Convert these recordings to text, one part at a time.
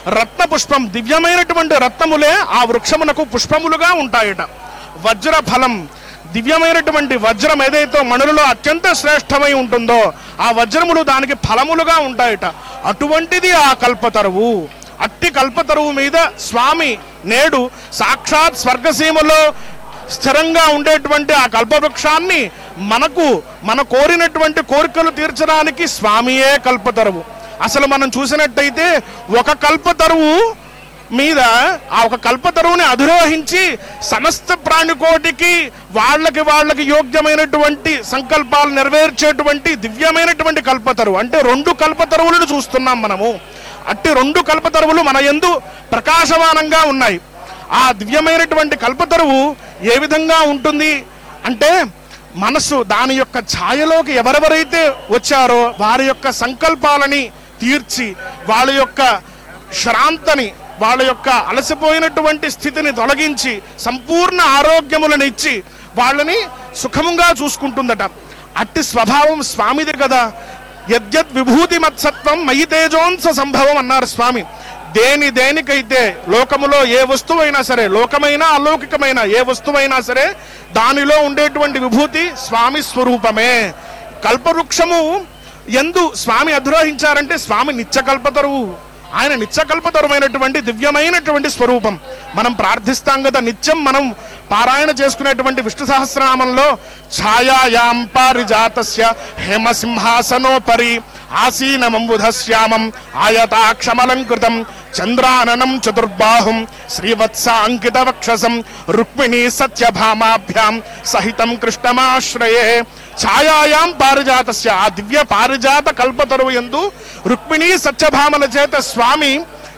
రత్న పుష్పం దివ్యమైనటువంటి రత్నములే ఆ వృక్షమునకు పుష్పములుగా ఉంటాయట వజ్ర ఫలం దివ్యమైనటువంటి వజ్రం ఏదైతే మణులలో అత్యంత శ్రేష్టమై ఉంటుందో ఆ వజ్రములు దానికి ఫలములుగా ఉంటాయట అటువంటిది ఆ కల్పతరువు అట్టి కల్పతరువు మీద స్వామి నేడు సాక్షాత్ స్వర్గసీమలో స్థిరంగా ఉండేటువంటి ఆ కల్పవృక్షాన్ని మనకు మన కోరినటువంటి కోరికలు తీర్చడానికి స్వామియే కల్పతరువు అసలు మనం చూసినట్టయితే ఒక కల్పతరువు మీద ఆ ఒక కల్పతరువుని అధిరోహించి సమస్త ప్రాణికోటికి వాళ్ళకి వాళ్ళకి యోగ్యమైనటువంటి సంకల్పాలు నెరవేర్చేటువంటి దివ్యమైనటువంటి కల్పతరువు అంటే రెండు కల్పతరువులను చూస్తున్నాం మనము అట్టి రెండు కల్పతరువులు మన యందు ప్రకాశమానంగా ఉన్నాయి ఆ దివ్యమైనటువంటి కల్పతరువు ఏ విధంగా ఉంటుంది అంటే మనసు దాని యొక్క ఛాయలోకి ఎవరెవరైతే వచ్చారో వారి యొక్క సంకల్పాలని తీర్చి వాళ్ళ యొక్క శ్రాంతని వాళ్ళ యొక్క అలసిపోయినటువంటి స్థితిని తొలగించి సంపూర్ణ ఆరోగ్యములను ఇచ్చి వాళ్ళని సుఖముగా చూసుకుంటుందట అట్టి స్వభావం స్వామిది కదా యద్యద్ విభూతి మత్సత్వం మయి తేజోంస సంభవం అన్నారు స్వామి దేని దేనికైతే లోకములో ఏ వస్తువైనా సరే లోకమైనా అలౌకికమైన ఏ వస్తువైనా సరే దానిలో ఉండేటువంటి విభూతి స్వామి స్వరూపమే కల్పవృక్షము ఎందు స్వామి అధిరోహించారంటే స్వామి నిత్యకల్పతరువు ఆయన నిత్యకల్పతరుమైనటువంటి దివ్యమైనటువంటి స్వరూపం మనం ప్రార్థిస్తాం కదా నిత్యం మనం పారాయణ చేసుకునేటువంటి విష్ణు సహస్రనామంలో ఛాయాయాం పారిజాతస్య హేమసింహాసనోపరి ఆసీనమంబుధశ్యామం ఆయతాక్షమలంకృతం చంద్రాననం చతుర్బాహుం శ్రీవత్స అంకిత వక్షసం రుక్మిణీ సత్యభామాభ్యాం సహితం కృష్ణమాశ్రయే ఛాయాయాం పారిజాతస్య ఆ దివ్య పారిజాత కల్పతరువు ఎందు రుక్మిణీ సత్యభామల చేత స్వామి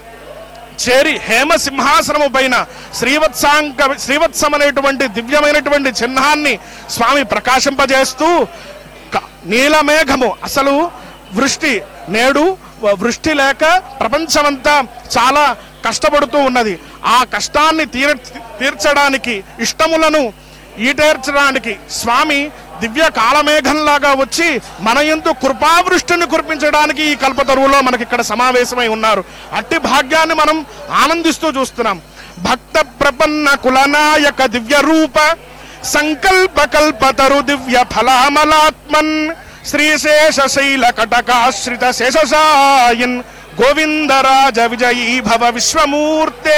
చేరి హేమ సింహాసనము పైన శ్రీవత్సాంక శ్రీవత్సం అనేటువంటి దివ్యమైనటువంటి చిహ్నాన్ని స్వామి ప్రకాశింపజేస్తూ క- నీలమేఘము అసలు వృష్టి నేడు వ- వృష్టి లేక ప్రపంచమంతా చాలా కష్టపడుతూ ఉన్నది ఆ కష్టాన్ని తీర తీర్చడానికి ఇష్టములను ఈటేర్చడానికి స్వామి దివ్య కాలమేఘంలాగా వచ్చి మన ఎందు కృపావృష్టిని కురిపించడానికి ఈ కల్పతరువులో మనకి ఇక్కడ సమావేశమై ఉన్నారు అట్టి భాగ్యాన్ని మనం ఆనందిస్తూ చూస్తున్నాం భక్త ప్రపన్న కులనాయక దివ్య రూప సంకల్ప కల్పతరు దివ్య ఫలామలాత్మన్ శ్రీశేష శైల కటకాశ్రిత శేషసాయన్ గోవిందరాజ విజయీ భవ విశ్వమూర్తే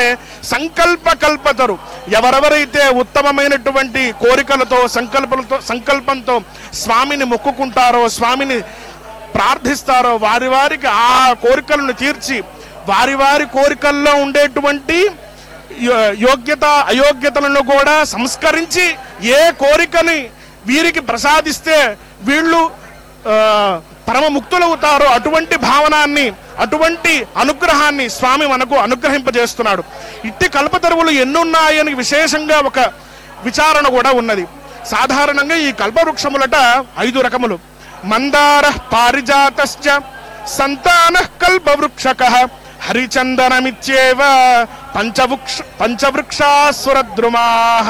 సంకల్ప కల్పతరు ఎవరెవరైతే ఉత్తమమైనటువంటి కోరికలతో సంకల్పలతో సంకల్పంతో స్వామిని మొక్కుకుంటారో స్వామిని ప్రార్థిస్తారో వారి వారికి ఆ కోరికలను తీర్చి వారి వారి కోరికల్లో ఉండేటువంటి యో- యోగ్యత అయోగ్యతలను కూడా సంస్కరించి ఏ కోరికని వీరికి ప్రసాదిస్తే వీళ్ళు ఆ, పరమ ముక్తులవుతారో అటువంటి భావనాన్ని అటువంటి అనుగ్రహాన్ని స్వామి మనకు అనుగ్రహింపజేస్తున్నాడు ఇట్టి కల్పతరువులు ఎన్నున్నాయని విశేషంగా ఒక విచారణ కూడా ఉన్నది సాధారణంగా ఈ కల్పవృక్షములట ఐదు రకములు మందార పారిజాతశ్చ సంతాన కల్పవృక్షక హరిచందనమిత్యేవ పంచవృక్ష పంచవృక్షాసురద్రుమా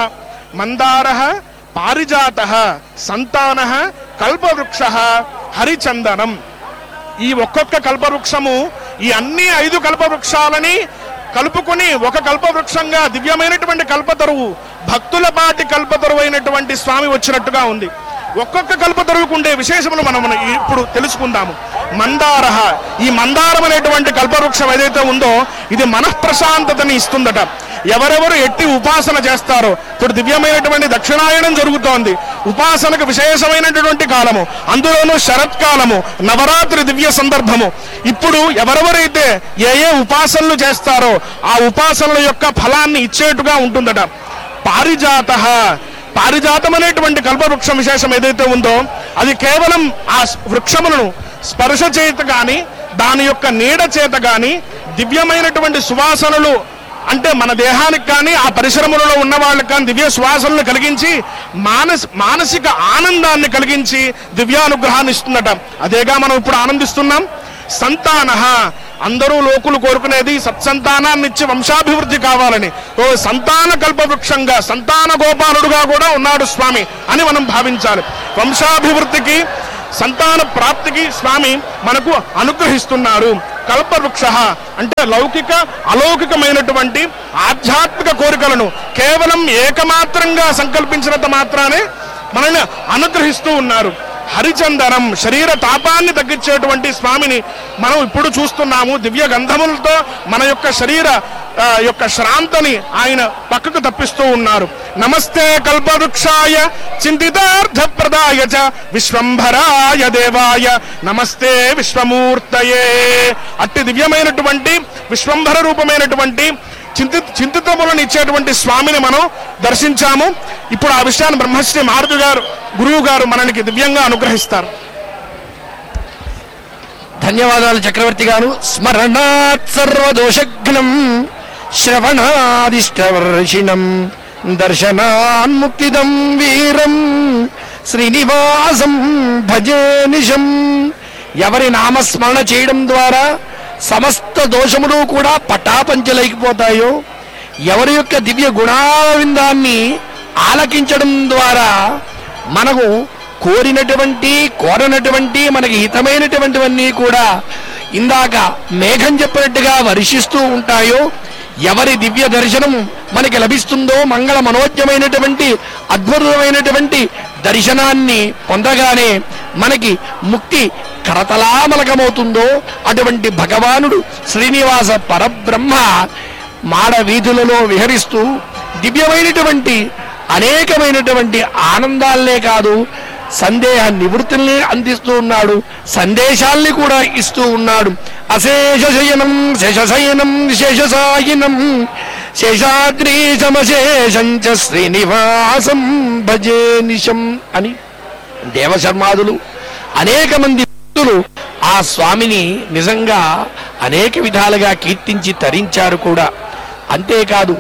మందార పారిజాత సంతాన కల్పవృక్ష హరిచందనం ఈ ఒక్కొక్క కల్పవృక్షము ఈ అన్ని ఐదు కల్పవృక్షాలని కలుపుకొని ఒక కల్పవృక్షంగా దివ్యమైనటువంటి కల్పతరువు భక్తుల పాటి కల్పతరువు అయినటువంటి స్వామి వచ్చినట్టుగా ఉంది ఒక్కొక్క కల్పతరువుకు ఉండే విశేషములు మనం ఇప్పుడు తెలుసుకుందాము మందార ఈ మందారం అనేటువంటి కల్పవృక్షం ఏదైతే ఉందో ఇది మనఃప్రశాంతతని ఇస్తుందట ఎవరెవరు ఎట్టి ఉపాసన చేస్తారో ఇప్పుడు దివ్యమైనటువంటి దక్షిణాయనం జరుగుతోంది ఉపాసనకు విశేషమైనటువంటి కాలము అందులోనూ శరత్కాలము నవరాత్రి దివ్య సందర్భము ఇప్పుడు ఎవరెవరైతే ఏ ఏ ఉపాసనలు చేస్తారో ఆ ఉపాసనల యొక్క ఫలాన్ని ఇచ్చేట్టుగా ఉంటుందట పారిజాత పారిజాతం అనేటువంటి కల్పవృక్షం విశేషం ఏదైతే ఉందో అది కేవలం ఆ వృక్షములను స్పర్శ చేత గాని దాని యొక్క నీడ చేత గాని దివ్యమైనటువంటి సువాసనలు అంటే మన దేహానికి కానీ ఆ పరిశ్రమలలో ఉన్న వాళ్ళకి కానీ దివ్య సువాసనలు కలిగించి మానస్ మానసిక ఆనందాన్ని కలిగించి దివ్యానుగ్రహాన్ని ఇస్తుందట అదేగా మనం ఇప్పుడు ఆనందిస్తున్నాం సంతాన అందరూ లోకులు కోరుకునేది సత్సంతానాన్ని ఇచ్చి వంశాభివృద్ధి కావాలని ఓ సంతాన కల్పవృక్షంగా సంతాన గోపాలుడుగా కూడా ఉన్నాడు స్వామి అని మనం భావించాలి వంశాభివృద్ధికి సంతాన ప్రాప్తికి స్వామి మనకు అనుగ్రహిస్తున్నారు కల్పవృక్ష అంటే లౌకిక అలౌకికమైనటువంటి ఆధ్యాత్మిక కోరికలను కేవలం ఏకమాత్రంగా సంకల్పించినంత మాత్రానే మనల్ని అనుగ్రహిస్తూ ఉన్నారు హరిచందనం శరీర తాపాన్ని తగ్గించేటువంటి స్వామిని మనం ఇప్పుడు చూస్తున్నాము దివ్య గంధములతో మన యొక్క శరీర ఆ, యొక్క శ్రాంతని ఆయన పక్కకు తప్పిస్తూ ఉన్నారు నమస్తే కల్పవృక్షాయ చింతితార్థ ప్రదాయ చ విశ్వంభరాయ దేవాయ నమస్తే విశ్వమూర్తయే అట్టి దివ్యమైనటువంటి విశ్వంభర రూపమైనటువంటి చింతి చింతితములను ఇచ్చేటువంటి స్వామిని మనం దర్శించాము ఇప్పుడు ఆ విషయాన్ని బ్రహ్మశ్రీ మారుతి గారు గురువు గారు మనకి దివ్యంగా అనుగ్రహిస్తారు ధన్యవాదాలు చక్రవర్తి గారు స్మరణాత్ సర్వదోషఘ్నం శ్రవణాదిష్టవర్షిణం దర్శనాన్ముక్తిదం వీరం శ్రీనివాసం భజే నిశం ఎవరి నామస్మరణ చేయడం ద్వారా సమస్త దోషములు కూడా పటాపంచలైకిపోతాయో ఎవరి యొక్క దివ్య గుణావిందాన్ని ఆలకించడం ద్వారా మనకు కోరినటువంటి కోరనటువంటి మనకి హితమైనటువంటివన్నీ కూడా ఇందాక మేఘం చెప్పినట్టుగా వర్షిస్తూ ఉంటాయో ఎవరి దివ్య దర్శనం మనకి లభిస్తుందో మంగళ మనోజ్యమైనటువంటి అద్భుతమైనటువంటి దర్శనాన్ని పొందగానే మనకి ముక్తి కరతలామలకమవుతుందో అటువంటి భగవానుడు శ్రీనివాస పరబ్రహ్మ మాడ వీధులలో విహరిస్తూ దివ్యమైనటువంటి అనేకమైనటువంటి ఆనందాలనే కాదు సందేహ నివృత్తుల్ని అందిస్తూ ఉన్నాడు సందేశాల్ని కూడా ఇస్తూ ఉన్నాడు అశేష శయనం శేషశయనం శేషసాయినం శేషాద్రి సమశేషం చ శ్రీనివాసం భజే నిశం అని దేవశర్మాదులు అనేక మంది భక్తులు ఆ స్వామిని నిజంగా అనేక విధాలుగా కీర్తించి తరించారు కూడా అంతేకాదు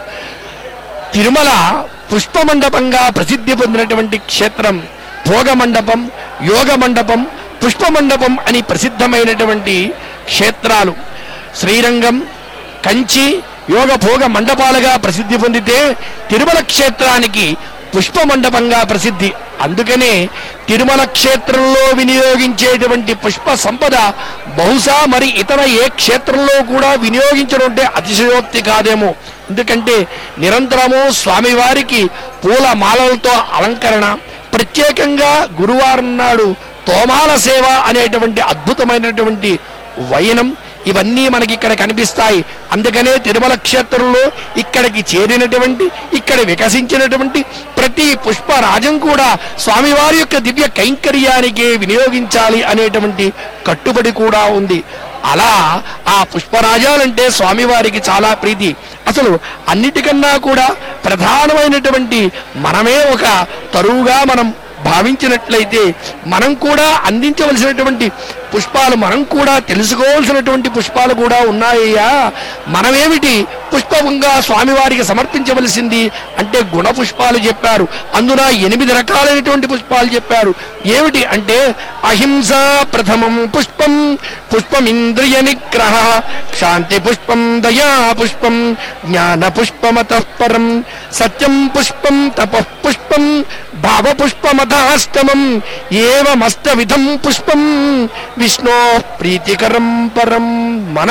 తిరుమల పుష్పమండపంగా ప్రసిద్ధి పొందినటువంటి క్షేత్రం భోగ మండపం యోగ మండపం పుష్పమండపం అని ప్రసిద్ధమైనటువంటి క్షేత్రాలు శ్రీరంగం కంచి యోగ భోగ మండపాలుగా ప్రసిద్ధి పొందితే తిరుమల క్షేత్రానికి పుష్ప మండపంగా ప్రసిద్ధి అందుకనే తిరుమల క్షేత్రంలో వినియోగించేటువంటి పుష్ప సంపద బహుశా మరి ఇతర ఏ క్షేత్రంలో కూడా వినియోగించడం అంటే అతిశయోక్తి కాదేమో ఎందుకంటే నిరంతరము స్వామివారికి పూల మాలలతో అలంకరణ ప్రత్యేకంగా గురువారం నాడు తోమాల సేవ అనేటువంటి అద్భుతమైనటువంటి వైనం ఇవన్నీ మనకి ఇక్కడ కనిపిస్తాయి అందుకనే తిరుమల క్షేత్రంలో ఇక్కడికి చేరినటువంటి ఇక్కడ వికసించినటువంటి ప్రతి పుష్పరాజం కూడా స్వామివారి యొక్క దివ్య కైంకర్యానికే వినియోగించాలి అనేటువంటి కట్టుబడి కూడా ఉంది అలా ఆ పుష్పరాజాలంటే స్వామివారికి చాలా ప్రీతి అసలు అన్నిటికన్నా కూడా ప్రధానమైనటువంటి మనమే ఒక తరువుగా మనం భావించినట్లయితే మనం కూడా అందించవలసినటువంటి పుష్పాలు మనం కూడా తెలుసుకోవాల్సినటువంటి పుష్పాలు కూడా ఉన్నాయ్యా మనమేమిటి పుష్పంగా స్వామివారికి సమర్పించవలసింది అంటే గుణ పుష్పాలు చెప్పారు అందున ఎనిమిది రకాలైనటువంటి పుష్పాలు చెప్పారు ఏమిటి అంటే అహింస ప్రథమం పుష్పం పుష్పమింద్రియ నిగ్రహ శాంతి పుష్పం దయా పుష్పం జ్ఞాన పుష్పమత పరం సత్యం పుష్పం తప పుష్పం భావ పుష్పమథాష్టమం ఏమస్త విధం పుష్పం విష్ణో ప్రీతికరం పరం మన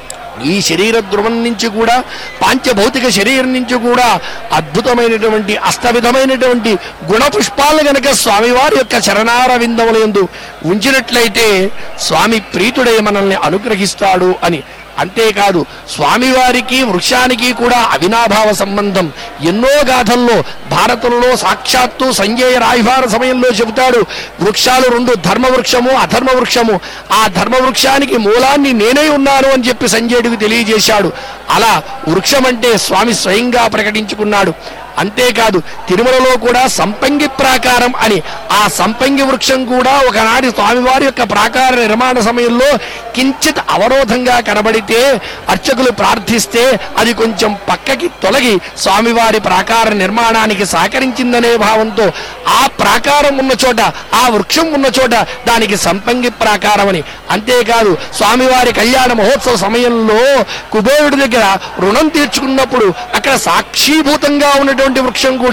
ఈ శరీర ధ్రువం నుంచి కూడా పాంచభౌతిక శరీరం నుంచి కూడా అద్భుతమైనటువంటి అస్తవిధమైనటువంటి గుణ పుష్పాలను గనక స్వామివారి యొక్క చరణార విందములందు ఉంచినట్లయితే స్వామి ప్రీతుడై మనల్ని అనుగ్రహిస్తాడు అని అంతేకాదు స్వామివారికి వృక్షానికి కూడా అవినాభావ సంబంధం ఎన్నో గాథల్లో భారతంలో సాక్షాత్తు సంజయ రాయభార సమయంలో చెబుతాడు వృక్షాలు రెండు ధర్మ వృక్షము అధర్మ వృక్షము ఆ ధర్మ వృక్షానికి మూలాన్ని నేనే ఉన్నాను అని చెప్పి సంజయుడికి తెలియజేశాడు అలా వృక్షం అంటే స్వామి స్వయంగా ప్రకటించుకున్నాడు అంతేకాదు తిరుమలలో కూడా సంపంగి ప్రాకారం అని ఆ సంపంగి వృక్షం కూడా ఒకనాటి స్వామివారి యొక్క ప్రాకార నిర్మాణ సమయంలో కించిత్ అవరోధంగా కనబడితే అర్చకులు ప్రార్థిస్తే అది కొంచెం పక్కకి తొలగి స్వామివారి ప్రాకార నిర్మాణానికి సహకరించిందనే భావంతో ఆ ప్రాకారం ఉన్న చోట ఆ వృక్షం ఉన్న చోట దానికి సంపంగి ప్రాకారం అని అంతేకాదు స్వామివారి కళ్యాణ మహోత్సవ సమయంలో కుబేరుడి దగ్గర రుణం తీర్చుకున్నప్పుడు అక్కడ సాక్షీభూతంగా ఉన్నటువంటి వృక్షం కూడా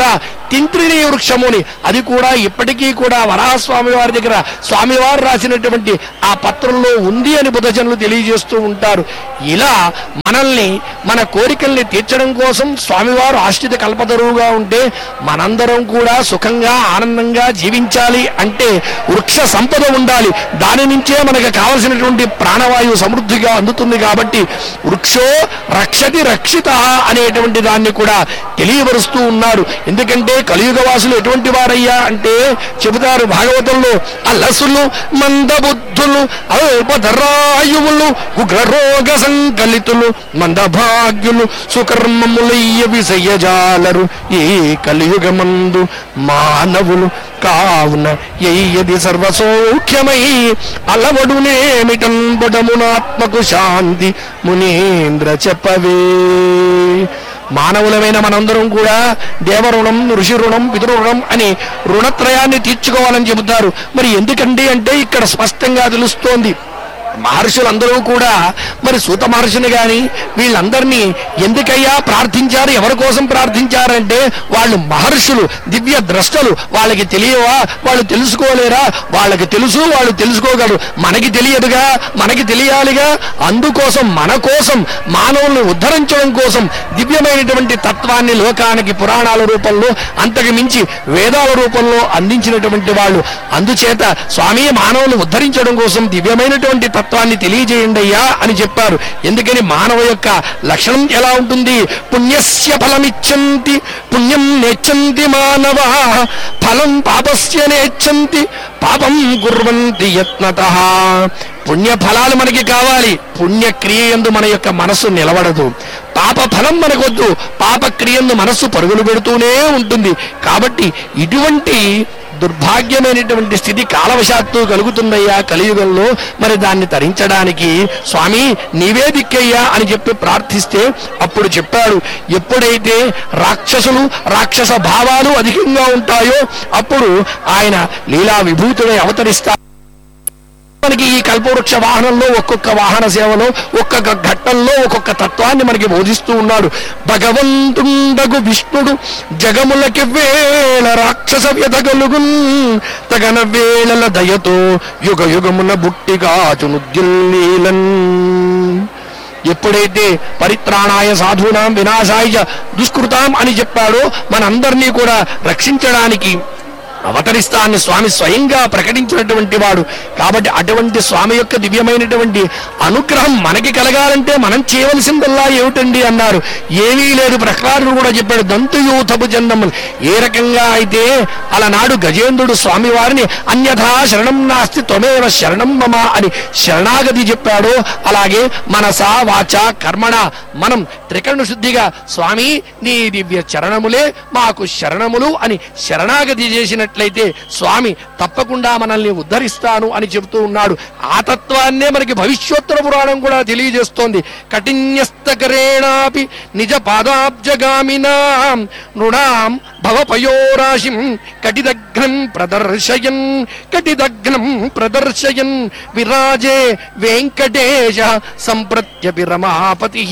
తింత్రిని వృక్షముని అది కూడా ఇప్పటికీ కూడా వరాహస్వామి వారి దగ్గర స్వామివారు రాసినటువంటి ఆ పత్రంలో ఉంది అని బుధజనులు తెలియజేస్తూ ఉంటారు ఇలా మనల్ని మన కోరికల్ని తీర్చడం కోసం స్వామివారు ఆశ్రిత కల్పతరువుగా ఉంటే మనందరం కూడా సుఖంగా ఆనందంగా జీవించాలి అంటే వృక్ష సంపద ఉండాలి దాని నుంచే మనకు కావలసినటువంటి ప్రాణవాయువు సమృద్ధిగా అందుతుంది కాబట్టి వృక్షో రక్షతి రక్షిత అనేటువంటి దాన్ని కూడా తెలియపరుస్తూ ఉన్నారు ఎందుకంటే కలియుగ వాసులు ఎటువంటి వారయ్యా అంటే చెబుతారు భాగవతంలో అలసులు మందబుద్ధులు అల్పధరాయువులు ఉగ్రరోగ సంకలితులు మందభాగ్యులు సుకర్మములయ్య విషయజాలరు ఈ కలియుగమందు మానవులు కావున ఎయ్యది సర్వసౌఖ్యమై అలవడునేమిటం బుడమునాత్మకు శాంతి మునీంద్ర చెప్పవే మానవులమైన మనందరం కూడా దేవరుణం ఋషి రుణం పితృ రుణం అని రుణత్రయాన్ని తీర్చుకోవాలని చెబుతారు మరి ఎందుకండి అంటే ఇక్కడ స్పష్టంగా తెలుస్తోంది మహర్షులందరూ కూడా మరి సూత మహర్షిని గాని వీళ్ళందరినీ ఎందుకయ్యా ప్రార్థించారు ఎవరి కోసం ప్రార్థించారంటే వాళ్ళు మహర్షులు దివ్య ద్రష్టలు వాళ్ళకి తెలియవా వాళ్ళు తెలుసుకోలేరా వాళ్ళకి తెలుసు వాళ్ళు తెలుసుకోగలరు మనకి తెలియదుగా మనకి తెలియాలిగా అందుకోసం మన కోసం మానవుల్ని ఉద్ధరించడం కోసం దివ్యమైనటువంటి తత్వాన్ని లోకానికి పురాణాల రూపంలో అంతకు మించి వేదాల రూపంలో అందించినటువంటి వాళ్ళు అందుచేత స్వామి మానవులు ఉద్ధరించడం కోసం దివ్యమైనటువంటి తత్వాన్ని తెలియజేయండి అయ్యా అని చెప్పారు ఎందుకని మానవ యొక్క లక్షణం ఎలా ఉంటుంది పుణ్యస్య ఫలమిచ్చంతి పుణ్యం నేచ్చంతి మానవ ఫలం పాపస్య నేచ్చంతి పాపం కుర్వంతి యత్నత పుణ్య ఫలాలు మనకి కావాలి పుణ్యక్రియ యందు మన యొక్క మనస్సు నిలబడదు పాప ఫలం మనకొద్దు పాప క్రియందు మనస్సు పరుగులు పెడుతూనే ఉంటుంది కాబట్టి ఇటువంటి దుర్భాగ్యమైనటువంటి స్థితి కాలవశాత్తు కలుగుతుందయ్యా కలియుగంలో మరి దాన్ని తరించడానికి స్వామి నీవే దిక్కయ్యా అని చెప్పి ప్రార్థిస్తే అప్పుడు చెప్పాడు ఎప్పుడైతే రాక్షసులు రాక్షస భావాలు అధికంగా ఉంటాయో అప్పుడు ఆయన లీలా విభూతుడై అవతరిస్తా మనకి ఈ కల్పవృక్ష వాహనంలో ఒక్కొక్క వాహన సేవలో ఒక్కొక్క ఘట్టంలో ఒక్కొక్క తత్వాన్ని మనకి బోధిస్తూ ఉన్నాడు భగవంతుండగు విష్ణుడు జగములకి వేళ రాక్షస వ్యధగలుగున్ తగన వేళల దయతో యుగ యుగమున బుట్టిగాచునుద్యుల్లీలన్ ఎప్పుడైతే పరిత్రాణాయ సాధూనాం వినాశాయ చ దుష్కృతాం అని చెప్పాడో మనందరినీ కూడా రక్షించడానికి అవతరిస్తా అని స్వామి స్వయంగా ప్రకటించినటువంటి వాడు కాబట్టి అటువంటి స్వామి యొక్క దివ్యమైనటువంటి అనుగ్రహం మనకి కలగాలంటే మనం చేయవలసిందల్లా ఏమిటండి అన్నారు ఏమీ లేదు ప్రహ్లాదుడు కూడా చెప్పాడు దంతుయూథపు జన్మములు ఏ రకంగా అయితే అలనాడు గజేంద్రుడు స్వామి వారిని అన్యథా శరణం నాస్తి త్వమేవ శరణం మమ అని శరణాగతి చెప్పాడో అలాగే మనసా వాచ కర్మణ మనం త్రికరణ శుద్ధిగా స్వామి నీ దివ్య చరణములే మాకు శరణములు అని శరణాగతి చేసినట్లయితే స్వామి తప్పకుండా మనల్ని ఉద్ధరిస్తాను అని చెబుతూ ఉన్నాడు ఆ తత్వాన్నే మనకి భవిష్యోత్తర పురాణం కూడా తెలియజేస్తోంది కఠిన్యస్తకరేణాపి నిజ పాదాబ్జగామినా నృణాం భవపయోరాశిం కటిదగ్నం ప్రదర్శయన్ కటిదగ్నం ప్రదర్శయన్ విరాజే వెంకటేశ సంప్రత్యపి రమాపతి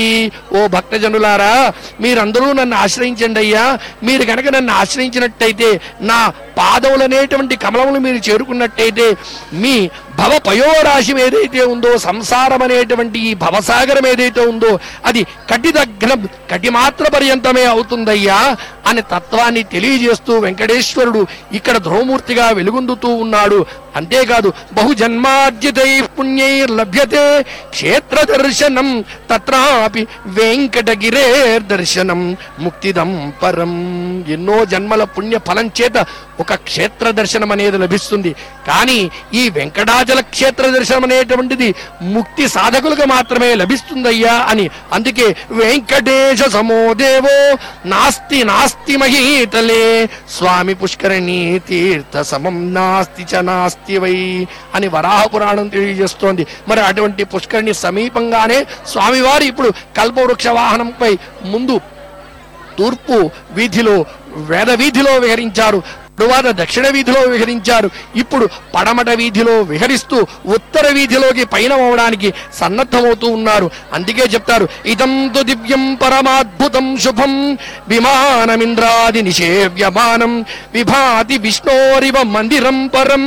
ఓ భక్తజనులారా మీరందరూ నన్ను ఆశ్రయించండి అయ్యా మీరు కనుక నన్ను ఆశ్రయించినట్టయితే నా పాదములనేటువంటి కమలములు మీరు చేరుకున్నట్టయితే మీ భవ పయోరాశి ఏదైతే ఉందో సంసారం అనేటువంటి ఈ భవసాగరం ఏదైతే ఉందో అది కటిదగ్నం కటి మాత్ర పర్యంతమే అవుతుందయ్యా అనే తత్వాన్ని తెలియజేస్తూ వెంకటేశ్వరుడు ఇక్కడ ధ్రువమూర్తిగా వెలుగొందుతూ ఉన్నాడు అంతేకాదు బహుజన్మార్జితై పుణ్యైర్లభ్యతే క్షేత్ర దర్శనం తత్రాపి వెంకటగిరేర్ దర్శనం ముక్తిదం పరం ఎన్నో జన్మల పుణ్య ఫలం చేత ఒక క్షేత్ర దర్శనం అనేది లభిస్తుంది కానీ ఈ వెంకటాచల క్షేత్ర దర్శనం అనేటువంటిది ముక్తి సాధకులకు మాత్రమే లభిస్తుందయ్యా అని అందుకే వెంకటేశ సమోదేవో నాస్తి నాస్తి మహీతలే స్వామి పుష్కరిణి తీర్థ సమం నాస్తి చ నాస్తి వై అని వరాహ పురాణం తెలియజేస్తోంది మరి అటువంటి పుష్కరిణి సమీపంగానే స్వామివారు ఇప్పుడు కల్పవృక్ష వాహనంపై ముందు తూర్పు వీధిలో వేద వీధిలో విహరించారు తరువాత దక్షిణ వీధిలో విహరించారు ఇప్పుడు పడమట వీధిలో విహరిస్తూ ఉత్తర వీధిలోకి పయనం అవడానికి సన్నద్ధమవుతూ ఉన్నారు అందుకే చెప్తారు ఇదంతు దివ్యం పరమాద్భుతం శుభం విమానమింద్రాది నిషేవ్యమానం విభాతి విష్ణోరివ మందిరం పరం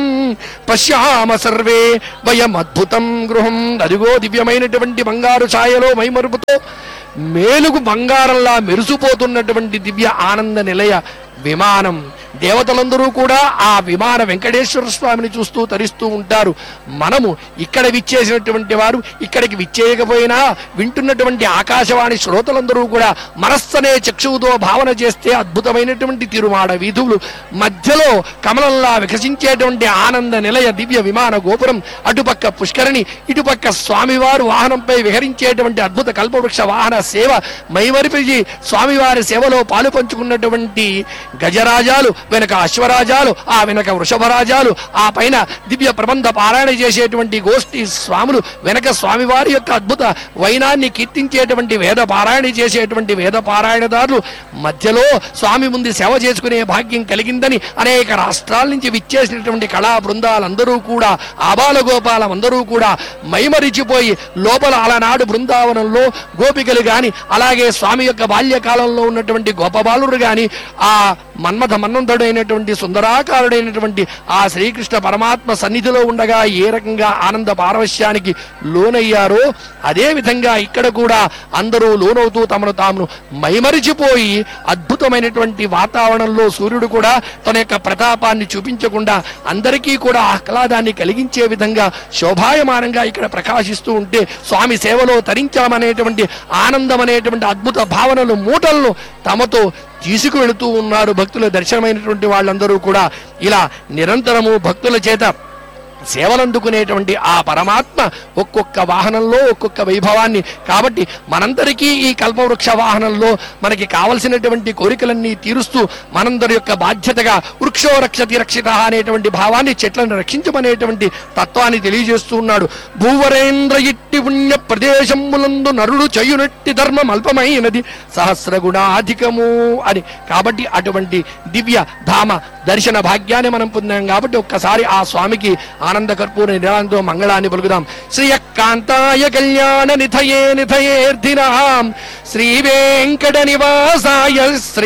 పశ్యామ సర్వే వయం అద్భుతం గృహం అదిగో దివ్యమైనటువంటి బంగారు ఛాయలో మైమరుపుతో మేలుగు బంగారంలా మెరుసుపోతున్నటువంటి దివ్య ఆనంద నిలయ విమానం దేవతలందరూ కూడా ఆ విమాన వెంకటేశ్వర స్వామిని చూస్తూ తరిస్తూ ఉంటారు మనము ఇక్కడ విచ్చేసినటువంటి వారు ఇక్కడికి విచ్చేయకపోయినా వింటున్నటువంటి ఆకాశవాణి శ్రోతలందరూ కూడా మనస్సనే చక్షువుతో భావన చేస్తే అద్భుతమైనటువంటి తిరుమాడ వీధులు మధ్యలో కమలంలా వికసించేటువంటి ఆనంద నిలయ దివ్య విమాన గోపురం అటుపక్క పుష్కరిణి ఇటుపక్క స్వామివారు వాహనంపై విహరించేటువంటి అద్భుత కల్పవృక్ష వాహన సేవ మైమరిపిజి స్వామివారి సేవలో పాలు పంచుకున్నటువంటి గజరాజాలు వెనక అశ్వరాజాలు ఆ వెనక వృషభరాజాలు ఆ పైన దివ్య ప్రబంధ పారాయణ చేసేటువంటి గోష్ఠి స్వాములు వెనక స్వామివారి యొక్క అద్భుత వైనాన్ని కీర్తించేటువంటి వేద పారాయణ చేసేటువంటి వేద పారాయణదారులు మధ్యలో స్వామి ముందు సేవ చేసుకునే భాగ్యం కలిగిందని అనేక రాష్ట్రాల నుంచి విచ్చేసినటువంటి కళా బృందాలందరూ కూడా ఆబాల గోపాలం అందరూ కూడా మైమరిచిపోయి లోపల అలనాడు బృందావనంలో గోపికలు గాని అలాగే స్వామి యొక్క బాల్యకాలంలో ఉన్నటువంటి గోపబాలురు గాని ఆ మన్మథ మన్మంతుడైనటువంటి సుందరాకారుడైనటువంటి ఆ శ్రీకృష్ణ పరమాత్మ సన్నిధిలో ఉండగా ఏ రకంగా ఆనంద పారవశ్యానికి లోనయ్యారో అదే విధంగా ఇక్కడ కూడా అందరూ లోనవుతూ తమను తాము మైమరిచిపోయి అద్భుతమైనటువంటి వాతావరణంలో సూర్యుడు కూడా తన యొక్క ప్రతాపాన్ని చూపించకుండా అందరికీ కూడా ఆహ్లాదాన్ని కలిగించే విధంగా శోభాయమానంగా ఇక్కడ ప్రకాశిస్తూ ఉంటే స్వామి సేవలో తరించామనేటువంటి ఆనందం అనేటువంటి అద్భుత భావనలు మూటలను తమతో తీసుకువెళుతూ ఉన్నారు భక్తుల దర్శనమైనటువంటి వాళ్ళందరూ కూడా ఇలా నిరంతరము భక్తుల చేత సేవలందుకునేటువంటి ఆ పరమాత్మ ఒక్కొక్క వాహనంలో ఒక్కొక్క వైభవాన్ని కాబట్టి మనందరికీ ఈ కల్పవృక్ష వాహనంలో మనకి కావలసినటువంటి కోరికలన్నీ తీరుస్తూ మనందరి యొక్క బాధ్యతగా వృక్షో రక్షతి రక్షిత అనేటువంటి భావాన్ని చెట్లను రక్షించమనేటువంటి తత్వాన్ని తెలియజేస్తూ ఉన్నాడు భూవరేంద్ర ఇట్టి పుణ్య ప్రదేశములందు నరుడు చేయునట్టి ధర్మం అల్పమైనది సహస్ర గుణాధికము అని కాబట్టి అటువంటి దివ్య ధామ దర్శన భాగ్యాన్ని మనం పొందాం కాబట్టి ఒక్కసారి ఆ స్వామికి ఆనంద కర్పూర నిరాంతో మంగళాన్ని పలుకుదాం శ్రీయకాంతాయ కళ్యాణ నిథయే నిథయేర్ధినాం శ్రీ వెంకట నివాసాయ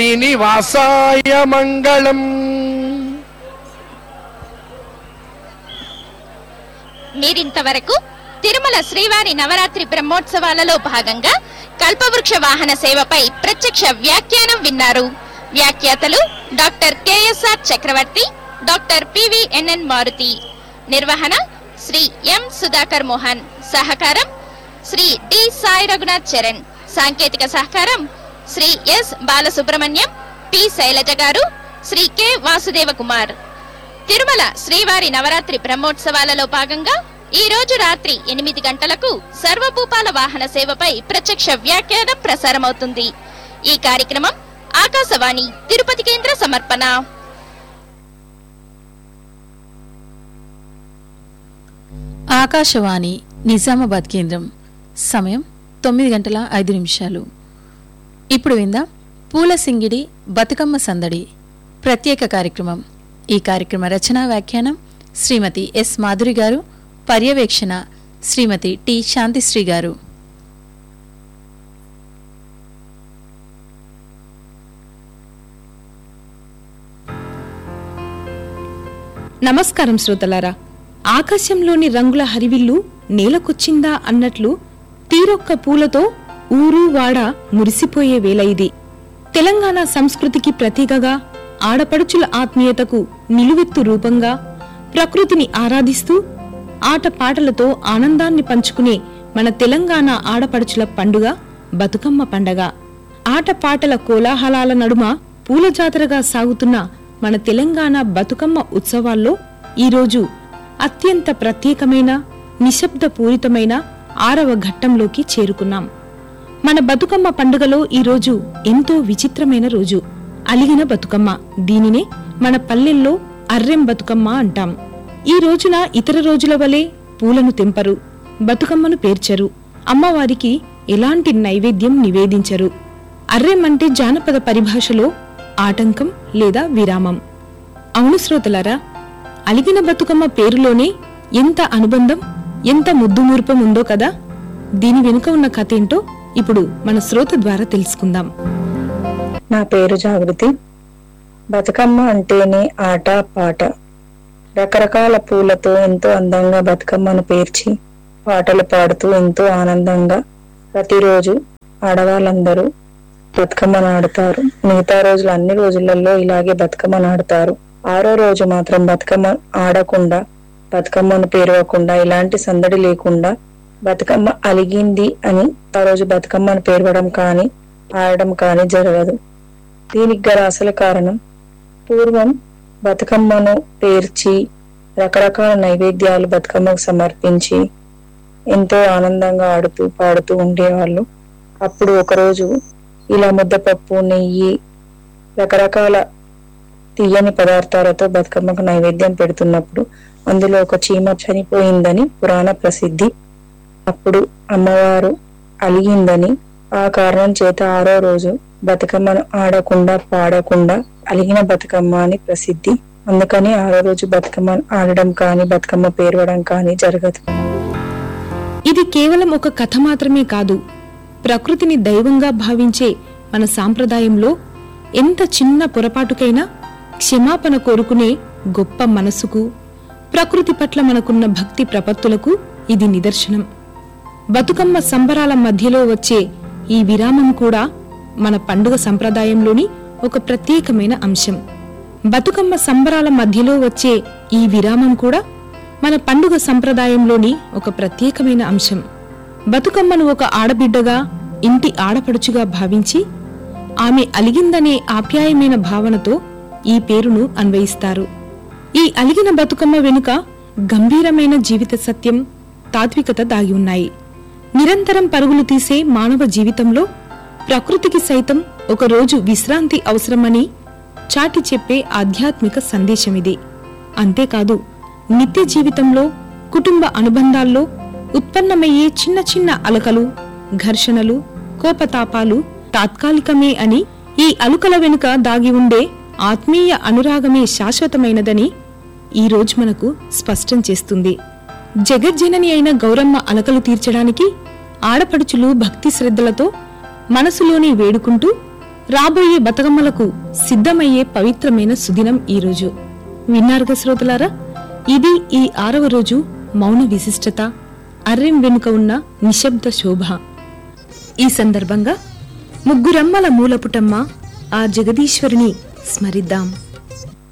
శ్రీనివాసాయ మంగళం మీరింతవరకు తిరుమల శ్రీవారి నవరాత్రి బ్రహ్మోత్సవాలలో భాగంగా కల్పవృక్ష వాహన సేవపై ప్రత్యక్ష వ్యాఖ్యానం విన్నారు వ్యాఖ్యాతలు doctor KSR Chakravarthy doctor PVNN Maruthi నిర్వహణ శ్రీ ఎం సుధాకర్ మోహన్ సహకారం శ్రీ డి సాయి రఘునాథ్ చరణ్ సాంకేతిక సహకారం Shri S Balasubrahmanyam P Shailaja garu Shri K Vasudeva Kumar Tirumala శ్రీవారి నవరాత్రి బ్రహ్మోత్సవాలలో భాగంగా ఈ రోజు రాత్రి ఎనిమిది గంటలకు సర్వభూపాల వాహన సేవపై ప్రత్యక్ష వ్యాఖ్యానం ప్రసారమవుతుంది ఈ కార్యక్రమం ఆకాశవాణి తిరుపతి కేంద్ర సమర్పణ ఆకాశవాణి నిజామాబాద్ కేంద్రం సమయం తొమ్మిది గంటల ఐదు నిమిషాలు ఇప్పుడు విందాం పూల సింగిడి బతుకమ్మ సందడి ప్రత్యేక కార్యక్రమం ఈ కార్యక్రమ రచనా వ్యాఖ్యానం శ్రీమతి ఎస్ మాధురి గారు పర్యవేక్షణ శ్రీమతి టి శాంతిశ్రీ గారు నమస్కారం శ్రోతలారా ఆకాశంలోని రంగుల హరివిల్లు నేలకొచ్చిందా అన్నట్లు తీరొక్క పూలతో ఊరు వాడ మురిసిపోయే వేళ ఇది తెలంగాణ సంస్కృతికి ప్రతీకగా ఆడపడుచుల ఆత్మీయతకు నిలువెత్తు రూపంగా ప్రకృతిని ఆరాధిస్తూ ఆటపాటలతో ఆనందాన్ని పంచుకునే మన తెలంగాణ ఆడపడుచుల పండుగ బతుకమ్మ పండగ ఆటపాటల కోలాహలాల నడుమ పూల జాతరగా సాగుతున్న మన తెలంగాణ బతుకమ్మ ఉత్సవాల్లో ఈరోజు అత్యంత ప్రత్యేకమైన నిశ్శబ్దపూరితమైన ఆరవ ఘట్టంలోకి చేరుకున్నాం మన బతుకమ్మ పండుగలో ఈరోజు ఎంతో విచిత్రమైన రోజు అలిగిన బతుకమ్మ దీనినే మన పల్లెల్లో అర్రెం బతుకమ్మ అంటాం ఈ రోజున ఇతర రోజుల వలె పూలను తెంపరు బతుకమ్మను పేర్చరు అమ్మవారికి ఎలాంటి నైవేద్యం నివేదించరు అర్రెం అంటే జానపద పరిభాషలో ఆటంకం లేదా విరామం అవును శ్రోతలారా అలిగిన బతుకమ్మ పేరులోనే ఎంత అనుబంధం ఎంత ముద్దుమూర్పం ఉందో కదా దీని వెనుక ఉన్న కథ ఏంటో ఇప్పుడు మన శ్రోత ద్వారా తెలుసుకుందాం నా పేరు జాగృతి బతుకమ్మ అంటేనే ఆట పాట రకరకాల పూలతో ఎంతో అందంగా బతుకమ్మను పేర్చి పాటలు పాడుతూ ఎంతో ఆనందంగా ప్రతిరోజు ఆడవాళ్ళందరూ బతుకమ్మను ఆడతారు మిగతా రోజులు అన్ని రోజులలో ఇలాగే బతుకమ్మను ఆడతారు ఆరో రోజు మాత్రం బతుకమ్మ ఆడకుండా బతుకమ్మను పేరవకుండా ఇలాంటి సందడి లేకుండా బతుకమ్మ అలిగింది అని ఆ రోజు బతుకమ్మను పేరవడం కానీ ఆడడం కానీ జరగదు దీనికి గల అసలు కారణం పూర్వం బతుకమ్మను పేర్చి రకరకాల నైవేద్యాలు బతుకమ్మకు సమర్పించి ఎంతో ఆనందంగా ఆడుతూ పాడుతూ ఉండేవాళ్ళు అప్పుడు ఒకరోజు ఇలా ముద్దపప్పు నెయ్యి రకరకాల తీయని పదార్థాలతో బతుకమ్మకు నైవేద్యం పెడుతున్నప్పుడు అందులో ఒక చీమ చనిపోయిందని పురాణ ప్రసిద్ధి అప్పుడు అమ్మవారు అలిగిందని ఆ కారణం చేత ఆరో రోజు బతుకమ్మను ఆడకుండా పాడకుండా అలిగిన బతుకమ్మ అని ప్రసిద్ధి అందుకని ఆరో రోజు బతుకమ్మను ఆడడం కానీ బతుకమ్మ పేరవడం కానీ జరగదు ఇది కేవలం ఒక కథ మాత్రమే కాదు ప్రకృతిని దైవంగా భావించే మన సాంప్రదాయంలో ఎంత చిన్న పొరపాటుకైనా క్షమాపణ కోరుకునే గొప్ప మనసుకు ప్రకృతి పట్ల మనకున్న భక్తి ప్రపత్తులకు ఇది నిదర్శనం బతుకమ్మ సంబరాల మధ్యలో వచ్చే ఈ విరామం కూడా మన పండుగ సంప్రదాయంలోని ఒక ప్రత్యేకమైన అంశం బతుకమ్మ సంబరాల మధ్యలో వచ్చే ఈ విరామం కూడా మన పండుగ సంప్రదాయంలోని ఒక ప్రత్యేకమైన అంశం బతుకమ్మను ఒక ఆడబిడ్డగా ఇంటి ఆడపడుచుగా భావించి ఆమె అలిగిందనే ఆప్యాయమైన భావనతో ఈ పేరును అన్వయిస్తారు ఈ అలిగిన బతుకమ్మ వెనుక గంభీరమైన జీవిత సత్యం తాత్వికత దాగి ఉన్నాయి నిరంతరం పరుగులు తీసే మానవ జీవితంలో ప్రకృతికి సైతం ఒకరోజు విశ్రాంతి అవసరమని చాటి చెప్పే ఆధ్యాత్మిక సందేశమిది అంతేకాదు నిత్య జీవితంలో కుటుంబ అనుబంధాల్లో ఉత్పన్నమయ్యే చిన్న చిన్న అలకలు ఘర్షణలు కోపతాపాలు తాత్కాలికమే అని ఈ అలుకల వెనుక దాగి ఉండే ఆత్మీయ అనురాగమే శాశ్వతమైనదని ఈ రోజు మనకు స్పష్టం చేస్తుంది జగజ్జనని అయిన గౌరమ్మ అలకలు తీర్చడానికి ఆడపడుచులు భక్తి శ్రద్ధలతో మనసులోని వేడుకుంటూ రాబోయే బతుకమ్మలకు సిద్ధమయ్యే పవిత్రమైన సుదినం ఈ రోజు విన్నారుగా శ్రోతలారా ఇది ఈ ఆరవ రోజు మౌన విశిష్టత అర్రెం వెనుక ఉన్న నిశ్శబ్ద శోభ ఈ సందర్భంగా ముగ్గురమ్మల మూలపుటమ్మ ఆ జగదీశ్వరిని స్మరిద్దాం